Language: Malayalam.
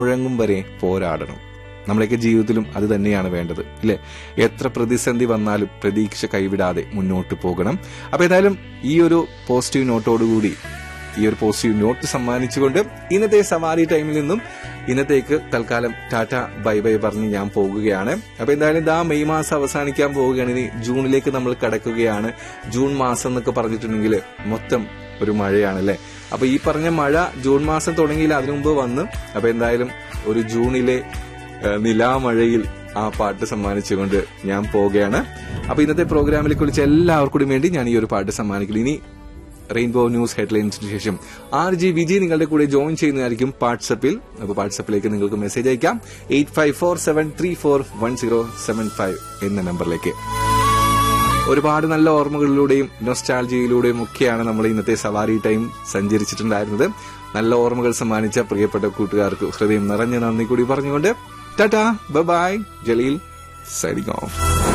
മുഴങ്ങും വരെ പോരാടണം നമ്മളെയൊക്കെ ജീവിതത്തിലും അത് തന്നെയാണ് വേണ്ടത് ഇല്ലേ എത്ര പ്രതിസന്ധി വന്നാലും പ്രതീക്ഷ കൈവിടാതെ മുന്നോട്ട് പോകണം അപ്പൊ ഏതായാലും ഈ ഒരു പോസിറ്റീവ് നോട്ടോടുകൂടി ഈ ഒരു പോസിറ്റീവ് നോട്ട് സമ്മാനിച്ചുകൊണ്ട് ഇന്നത്തെ സവാരി ടൈമിൽ നിന്നും ഇന്നത്തേക്ക് തൽക്കാലം ടാറ്റ ബൈ ബൈ പറഞ്ഞ് ഞാൻ പോകുകയാണ് അപ്പൊ എന്തായാലും ഇതാ മെയ് മാസം അവസാനിക്കാൻ പോവുകയാണ് ഇനി ജൂണിലേക്ക് നമ്മൾ കടക്കുകയാണ് ജൂൺ മാസം എന്നൊക്കെ പറഞ്ഞിട്ടുണ്ടെങ്കിൽ മൊത്തം ഒരു മഴയാണല്ലേ അപ്പൊ ഈ പറഞ്ഞ മഴ ജൂൺ മാസം തുടങ്ങിയില്ല അതിനു മുമ്പ് വന്ന് അപ്പൊ എന്തായാലും ഒരു ജൂണിലെ ഏഹ്, നിലാമഴയിൽ ആ പാട്ട് സമ്മാനിച്ചുകൊണ്ട് ഞാൻ പോവുകയാണ് അപ്പൊ ഇന്നത്തെ പ്രോഗ്രാമിലേക്ക് വിളിച്ച എല്ലാവർക്കും വേണ്ടി ഞാൻ ഈ ഒരു പാട്ട് സമ്മാനിക്കുന്നു ഇനി റെയിൻബോ ന്യൂസ് ഹെഡ്ലൈൻസിന് ശേഷം ആർ ജി വിജി നിങ്ങളുടെ കൂടെ ജോയിൻ ചെയ്യുന്നതായിരിക്കും വാട്സപ്പിൽ അപ്പോൾ വാട്സപ്പിലേക്ക് നിങ്ങൾക്ക് മെസ്സേജ് അയക്കാം eight five four seven three four one zero seven five എന്ന നമ്പറിലേക്ക് ഒരുപാട് നല്ല ഓർമ്മകളിലൂടെയും നൊസ്റ്റാൾജിയിലൂടെയും ഒക്കെയാണ് നമ്മൾ ഇന്നത്തെ സവാരി ടൈം സഞ്ചരിച്ചിട്ടുണ്ടായിരുന്നത് നല്ല ഓർമ്മകൾ സമ്മാനിച്ച പ്രിയപ്പെട്ട കൂട്ടുകാർക്ക് ഹൃദയം നിറഞ്ഞ നന്ദി കൂടി പറഞ്ഞുകൊണ്ട് tata bye Jaleel signing of